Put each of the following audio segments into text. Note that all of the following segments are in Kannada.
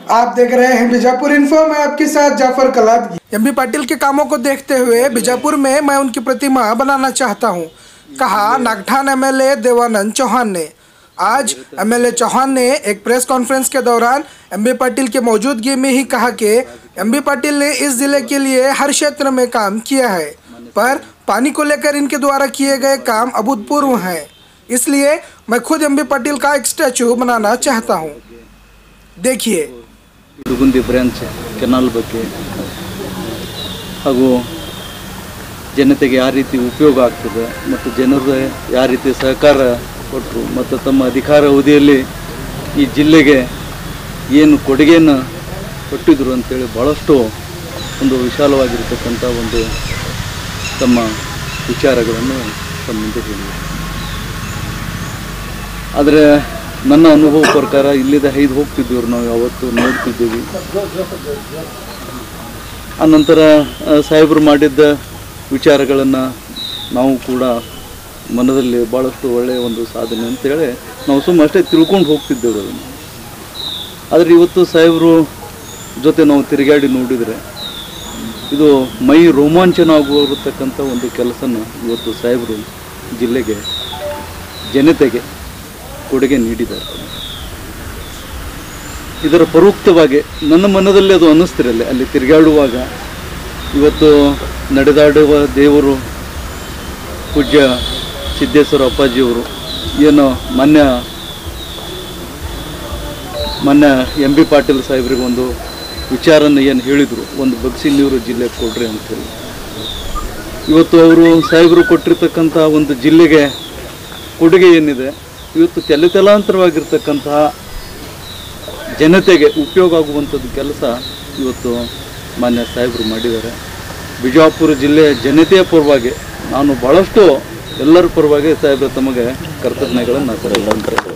आप देख रहे हैं बीजापुर इन्फो मैं आपके साथ जाफर कलादगी एम बी पाटिल के कामों को देखते हुए बीजापुर में मैं उनकी प्रतिमा बनाना चाहता हूं कहा नागठान एमएलए देवानंद चौहान ने आज एमएलए चौहान ने एक प्रेस कॉन्फ्रेंस के दौरान एम बी पाटिल की मौजूदगी में ही कहा कि एम बी पाटिल ने इस जिले के लिए हर क्षेत्र में काम किया है पर पानी को लेकर इनके द्वारा किए गए काम अभूतपूर्व हैं इसलिए मैं खुद एम बी पाटिल का एक स्टैचू बनाना चाहता हूँ देखिए ಹುಡುಗುಂದಿ ಬ್ರಾಂಚ್ ಕೆನಾಲ್ ಬಗ್ಗೆ ಹಾಗೂ ಜನತೆಗೆ ಯಾವ ರೀತಿ ಉಪಯೋಗ ಆಗ್ತದೆ ಮತ್ತು ಜನರು ಯಾವ ರೀತಿ ಸಹಕಾರ ಕೊಟ್ಟರು ಮತ್ತು ತಮ್ಮ ಅಧಿಕಾರ ಅವಧಿಯಲ್ಲಿ ಈ ಜಿಲ್ಲೆಗೆ ಏನು ಕೊಡುಗೆಯನ್ನು ಕೊಟ್ಟಿದ್ರು ಅಂತೇಳಿ ಭಾಳಷ್ಟು ಒಂದು ವಿಶಾಲವಾಗಿರ್ತಕ್ಕಂಥ ಒಂದು ತಮ್ಮ ವಿಚಾರಗಳನ್ನು ತಮ್ಮ ಮುಂದೆ ಹೇಳಿದರು ಆದರೆ ನನ್ನ ಅನುಭವ ಪ್ರಕಾರ ಇಲ್ಲಿಂದ ಐದು ಹೋಗ್ತಿದ್ದೀವಿ ನಾವು ಯಾವತ್ತು ನೋಡ್ತಿದ್ದೀವಿ ಆ ನಂತರ ಆ, ಸಾಹೇಬರು ಮಾಡಿದ್ದ ವಿಚಾರಗಳನ್ನು ನಾವು ಕೂಡ ಮನದಲ್ಲಿ ಭಾಳಷ್ಟು ಒಳ್ಳೆಯ ಒಂದು ಸಾಧನೆ ಅಂತೇಳಿ ನಾವು ಸುಮ್ಮ ಅಷ್ಟೇ ತಿಳ್ಕೊಂಡು ಹೋಗ್ತಿದ್ದೇವೆ ಅದನ್ನು ಆದರೆ ಇವತ್ತು ಸಾಹೇಬರು ಜೊತೆ ನಾವು ತಿರುಗಾಡಿ ನೋಡಿದರೆ ಇದು ಮೈ ರೋಮಾಂಚನ ಆಗಿರತಕ್ಕಂಥ ಒಂದು ಕೆಲಸನ ಇವತ್ತು ಸಾಹೇಬರು ಜಿಲ್ಲೆಗೆ ಜನತೆಗೆ ಕೊಡುಗೆ ನೀಡಿದ್ದಾರೆ ಇದರ ಪರೋಕ್ಷವಾಗಿ ನನ್ನ ಮನದಲ್ಲಿ ಅದು ಅನ್ನಿಸ್ತಿರಲ್ಲ ಅಲ್ಲಿ ತಿರುಗಾಡುವಾಗ ಇವತ್ತು ನಡೆದಾಡುವ ದೇವರು ಪೂಜ್ಯ ಸಿದ್ದೇಶ್ವರ ಅಪ್ಪಾಜಿಯವರು ಏನು ಮಾನ್ಯ ಮಾನ್ಯ ಎಂ ಬಿ ಪಾಟೀಲ್ ಸಾಹೇಬ್ರಿಗೆ ಒಂದು ವಿಚಾರನ ಏನು ಹೇಳಿದರು ಒಂದು ಬಗ್ಸಿ ನೀರು ಜಿಲ್ಲೆಗೆ ಕೊಡ್ರಿ ಅಂತೇಳಿ ಇವತ್ತು ಅವರು ಸಾಹೇಬರು ಕೊಟ್ಟಿರ್ತಕ್ಕಂಥ ಒಂದು ಜಿಲ್ಲೆಗೆ ಕೊಡುಗೆ ಏನಿದೆ ಇವತ್ತು ತಲೆ ತಲಾಂತರವಾಗಿರ್ತಕ್ಕಂತಹ ಜನತೆಗೆ ಉಪಯೋಗ ಆಗುವಂಥದ್ದು ಕೆಲಸ ಇವತ್ತು ಮಾನ್ಯ ಸಾಹೇಬರು ಮಾಡಿದ್ದಾರೆ ಬಿಜಾಪುರ ಜಿಲ್ಲೆಯ ಜನತೆಯ ಪರವಾಗಿ ನಾನು ಭಾಳಷ್ಟು ಎಲ್ಲರ ಪರವಾಗಿ ಸಾಹೇಬ್ರ ತಮಗೆ ಕರ್ತಜ್ಞಗಳನ್ನು ಸಲ್ಲಿಸ್ತೇನೆ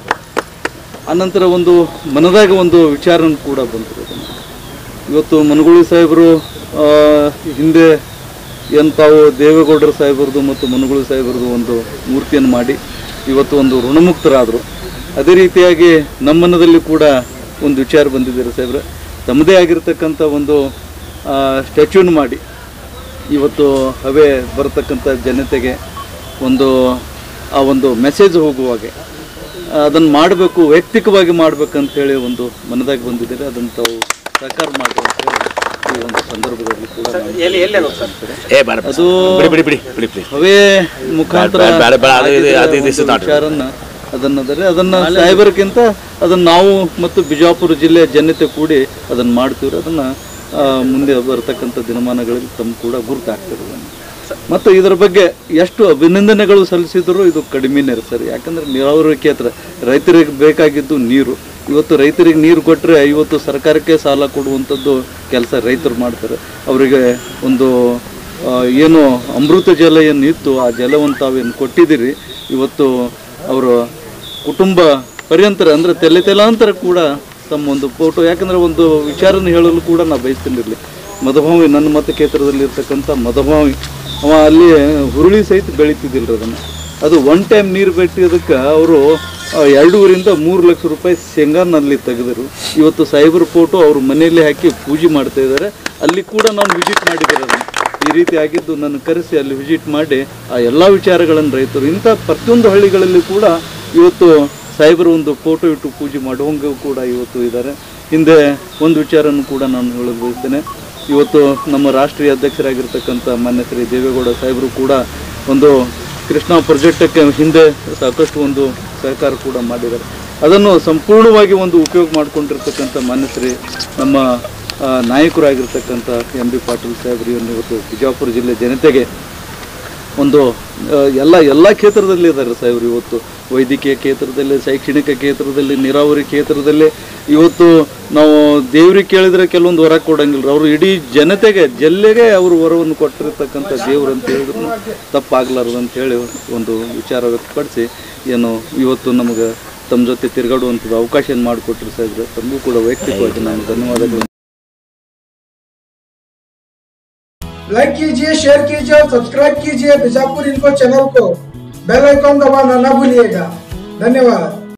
ಆನಂತರ ಒಂದು ಮನದಾಗ ಒಂದು ವಿಚಾರನೂ ಕೂಡ ಬಂತು ಅದನ್ನು ಇವತ್ತು ಮನಗುಳಿ ಸಾಹೇಬರು ಆ, ಹಿಂದೆ ಏನು ತಾವು ದೇವೇಗೌಡರ ಸಾಹೇಬರದು ಮತ್ತು ಮನಗುಳಿ ಸಾಹೇಬರದು ಒಂದು ಮೂರ್ತಿಯನ್ನು ಮಾಡಿ ಇವತ್ತು ಒಂದು ಋಣಮುಕ್ತರಾದರು ಅದೇ ರೀತಿಯಾಗಿ ನಮ್ಮ ಮನದಲ್ಲಿ ಕೂಡ ಒಂದು ವಿಚಾರ ಬಂದಿದ್ದಾರೆ ಸಾಹೇಬ್ರೆ ತಮ್ಮದೇ ಆಗಿರ್ತಕ್ಕಂಥ ಒಂದು ಸ್ಟ್ಯಾಚ್ಯೂನ್ ಮಾಡಿ ಇವತ್ತು ಹವೆ ಬರತಕ್ಕಂಥ ಜನತೆಗೆ ಒಂದು ಆ ಒಂದು ಮೆಸೇಜ್ ಹೋಗುವಾಗೆ ಅದನ್ನು ಮಾಡಬೇಕು ವೈಯಕ್ತಿಕವಾಗಿ ಮಾಡ್ಬೇಕಂತೇಳಿ ಒಂದು ಮನದಾಗ ಬಂದಿದ್ದಾರೆ ಅದನ್ನು ತಾವು ಸಹಕಾರ ಮಾಡಿ ಅಂತೇಳಿ ಈ ಒಂದು ಸಂದರ್ಭದಲ್ಲಿ ಕೂಡ ನಾನು ಏ ಬೇಡ ಅದು ಬಿಡಿ ಬಿಡಿ ಬಿಡಿ ಬಿಡಿ ಬಿಡಿ ಹವೇ ಮುಖಾಂತರ ಬೇಡ, ಬೇಡ, ಬೇಡ, ಅದು ಇದು- ಆಗಿದ್ದ ಅದು ಇದು ಒಂದು is not- ವಿಚಾರನ್ನ ಅದನ್ನದರೆ ಅದನ್ನ ಸಾಹೇಬರ್ಗಿಂತ ಅದನ್ನ ನಾವು ಮತ್ತು ಬಿಜಾಪುರ ಜಿಲ್ಲೆಯ ಜನತೆ ಕೂಡಿ ಅದನ್ನ ಮಾಡ್ತೀವ್ರಿ ಅದನ್ನ ಆ, ಮುಂದೆ ಬರತಕ್ಕಂಥ ದಿನಮಾನಗಳಲ್ಲಿ ತಮ್ಮ ಕೂಡ ಗುರುತಾಗ್ತದೆ ಅದನ್ನು ಮತ್ತು ಇದರ ಬಗ್ಗೆ ಎಷ್ಟು ಅಭಿನಂದನೆಗಳು ಸಲ್ಲಿಸಿದ್ರು ಇದು ಕಡಿಮೆನೇ ರೀ ಸರ್ ಯಾಕಂದ್ರೆ ನೀರಾವರಿ ಕ್ಷೇತ್ರ ರೈತರಿಗೆ ಬೇಕಾಗಿದ್ದು ನೀರು ಇವತ್ತು ರೈತರಿಗೆ ನೀರು ಕೊಟ್ಟರೆ ಇವತ್ತು ಸರ್ಕಾರಕ್ಕೆ ಸಾಲ ಕೊಡುವಂಥದ್ದು ಕೆಲಸ ರೈತರು ಮಾಡ್ತಾರೆ ಅವರಿಗೆ ಒಂದು ಆ, ಏನು ಅಮೃತ ಜಲ ಏನು ಇತ್ತು ಆ ಜಲವನ್ನು ತಾವೇನು ಕೊಟ್ಟಿದ್ದೀರಿ ಇವತ್ತು ಅವರ ಕುಟುಂಬ ಪರ್ಯಂತರ ಅಂದರೆ ತೆಲೆ ತೆಲಾಂತರ ಕೂಡ ತಮ್ಮ ಒಂದು ಫೋಟೋ ಯಾಕಂದರೆ ಒಂದು ವಿಚಾರನ ಹೇಳಲು ಕೂಡ ನಾ ಬಯಸ್ತಿರಲಿ ಮಧುಭಾವಿ ನನ್ನ ಮತಕ್ಷೇತ್ರದಲ್ಲಿ ಇರ್ತಕ್ಕಂಥ ಮಧುಭಾವಿ ಅವ ಅಲ್ಲಿ ಹುರುಳಿ ಸಹಿತ ಬೆಳೀತಿದ್ದಿಲ್ಲ ಅದನ್ನು ಅದು ಒನ್ ಟೈಮ್ ನೀರು ಬೆಟ್ಟಿದ್ದಕ್ಕೆ ಅವರು ಎರಡೂವರಿಂದ ಮೂರು ಲಕ್ಷ ರೂಪಾಯಿ ಶೇಂಗಾನಲ್ಲಿ ತೆಗೆದರು ಇವತ್ತು ಸಾಹೇಬ್ರ ಫೋಟೋ ಅವ್ರ ಮನೆಯಲ್ಲಿ ಹಾಕಿ ಪೂಜೆ ಮಾಡ್ತಾ ಇದ್ದಾರೆ ಅಲ್ಲಿ ಕೂಡ ನಾನು ವಿಸಿಟ್ ಮಾಡಿದ್ದಾರೆ ಅದನ್ನು ಈ ರೀತಿ ಆಗಿದ್ದು ನನ್ನ ಕರೆಸಿ ಅಲ್ಲಿ ವಿಸಿಟ್ ಮಾಡಿ ಆ ಎಲ್ಲ ವಿಚಾರಗಳನ್ನು ರೈತರು ಇಂಥ ಪ್ರತಿಯೊಂದು ಹಳ್ಳಿಗಳಲ್ಲಿ ಕೂಡ ಇವತ್ತು ಸಾಹೇಬರ ಒಂದು ಫೋಟೋ ಇಟ್ಟು ಪೂಜೆ ಮಾಡುವಂಗೂ ಕೂಡ ಇವತ್ತು ಇದ್ದಾರೆ ಹಿಂದೆ ಒಂದು ವಿಚಾರನೂ ಕೂಡ ನಾನು ಹೇಳಲು ಬಯಸ್ತೇನೆ ಇವತ್ತು ನಮ್ಮ ರಾಷ್ಟ್ರೀಯ ಅಧ್ಯಕ್ಷರಾಗಿರ್ತಕ್ಕಂಥ ಮಾನ್ಯ ಶ್ರೀ ದೇವೇಗೌಡ ಸಾಹೇಬರು ಕೂಡ ಒಂದು ಕೃಷ್ಣ ಪ್ರಾಜೆಕ್ಟಕ್ಕೆ ಹಿಂದೆ ಸಾಕಷ್ಟು ಒಂದು ಸಹಕಾರ ಕೂಡ ಮಾಡಿದ್ದಾರೆ ಅದನ್ನು ಸಂಪೂರ್ಣವಾಗಿ ಒಂದು ಉಪಯೋಗ ಮಾಡಿಕೊಂಡಿರ್ತಕ್ಕಂಥ ಮಾನ್ಯ ಶ್ರೀ ನಮ್ಮ ಆ, ನಾಯಕರಾಗಿರ್ತಕ್ಕಂಥ ಎಂ ಬಿ ಪಾಟೀಲ್ ಸಾಹೇಬರು ಇವ್ರನ್ನ ಇವತ್ತು ಬಿಜಾಪುರ ಜಿಲ್ಲೆ ಜನತೆಗೆ ಒಂದು ಆ, ಎಲ್ಲ ಎಲ್ಲ ಕ್ಷೇತ್ರದಲ್ಲಿ ಇದ್ದಾರೆ ಸಾಹೇಬರು ಇವತ್ತು ವೈದ್ಯಕೀಯ ಕ್ಷೇತ್ರದಲ್ಲಿ ಶೈಕ್ಷಣಿಕ ಕ್ಷೇತ್ರದಲ್ಲಿ ನೀರಾವರಿ ಕ್ಷೇತ್ರದಲ್ಲಿ ಇವತ್ತು ನಾವು ದೇವ್ರಿಗೆ ಕೇಳಿದ್ರೆ ಕೆಲವೊಂದು ವರ ಕೊಡಂಗಿಲ್ಲ ಅವರು ಇಡೀ ಜನತೆಗೆ ಜಿಲ್ಲೆಗೆ ಅವರು ವರವನ್ನು ಕೊಟ್ಟಿರ್ತಕ್ಕಂಥ ದೇವ್ರು ಅಂತ ಹೇಳಿದ್ರು ತಪ್ಪಾಗ್ಲಾರ್ದು ಅಂತ ಹೇಳಿ ಒಂದು ವಿಚಾರ ವ್ಯಕ್ತಪಡಿಸಿ ಏನು ಇವತ್ತು ನಮಗೆ ತಮ್ಮ ಜೊತೆ ತಿರುಗಾಡುವಂಥದ್ದು ಅವಕಾಶ ಮಾಡಿಕೊಟ್ರು ಸಾಹೇಬ್ರೆ ತಮಗೂ ಕೂಡ ವೈಯಕ್ತಿಕವಾಗಿ ನಾನು ಧನ್ಯವಾದಗಳು लाइक कीजिए शेयर कीजिए और सब्सक्राइब कीजिए बीजापुर इन्फो चैनल को बेल आइकॉन दबाना ना भूलिएगा धन्यवाद